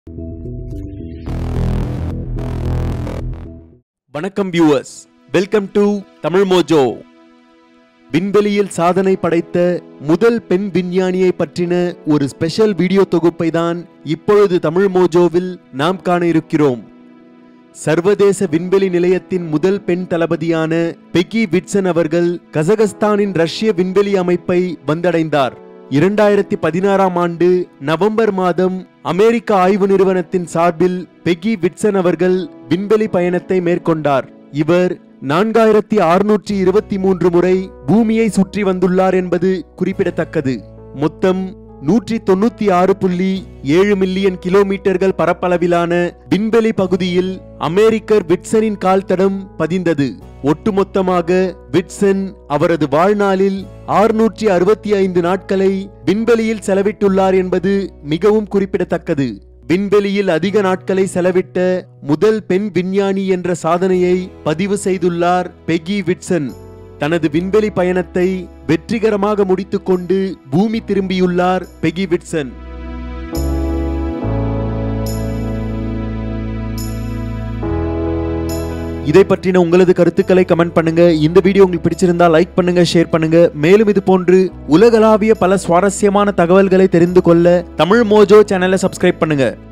வணக்கம் viewers welcome to Tamil Mojo விண்வெளியில் சாதனை படைத்த முதல் பெண் விஞ்ஞானியை பற்றின ஒரு ஸ்பெஷல் வீடியோ தொகுப்பை தான் இப்பொழுது தமிழ் மோஜோவில் நாம் காண இருக்கிறோம் சர்வதேச விண்வெளி நிலையத்தின் முதல் பெண் தளபதியான பெக்கி விட்சன் அவர்கள் கசகஸ்தானின் ரஷ்ய விண்வெளி அமைப்பை வந்தடைந்தார் இரண்டாயிரத்தி பதினாறாம் ஆண்டு நவம்பர் மாதம் அமெரிக்க ஆய்வு நிறுவனத்தின் சார்பில் பெக்கி விட்சன் அவர்கள் விண்வெளி பயணத்தை மேற்கொண்டார் இவர் நான்காயிரத்தி அறுநூற்றி இருபத்தி மூன்று முறை பூமியை சுற்றி வந்துள்ளார் என்பது குறிப்பிடத்தக்கது மொத்தம் நூற்றி தொண்ணூத்தி ஆறு புள்ளி ஏழு மில்லியன் கிலோமீட்டர்கள் பரப்பளவிலான விண்வெளி பகுதியில் அமெரிக்கர் விட்சனின் கால் தடம் பதிந்தது ஒட்டுமொத்தமாக விட்சன் அவரது வாழ்நாளில் ஆறுநூற்றி அறுபத்தி ஐந்து நாட்களை விண்வெளியில் செலவிட்டுள்ளார் என்பது மிகவும் குறிப்பிடத்தக்கது விண்வெளியில் அதிக நாட்களை செலவிட்ட முதல் பெண் விஞ்ஞானி என்ற சாதனையை பதிவு செய்துள்ளார் பெகி விட்சன் தனது விண்வெளி பயணத்தை வெற்றிகரமாக முடித்துக்கொண்டு பூமி திரும்பியுள்ளார் பெகி விட்சன் இதை பற்றின உங்களது கருத்துக்களை கமெண்ட் பண்ணுங்க இந்த வீடியோ உங்களுக்கு பிடிச்சிருந்தா லைக் பண்ணுங்க ஷேர் பண்ணுங்க மேலும் இது போன்று உலகளாவிய பல சுவாரஸ்யமான தகவல்களை தெரிந்து கொள்ள தமிழ் மோஜோ சேனலை சப்ஸ்கிரைப் பண்ணுங்க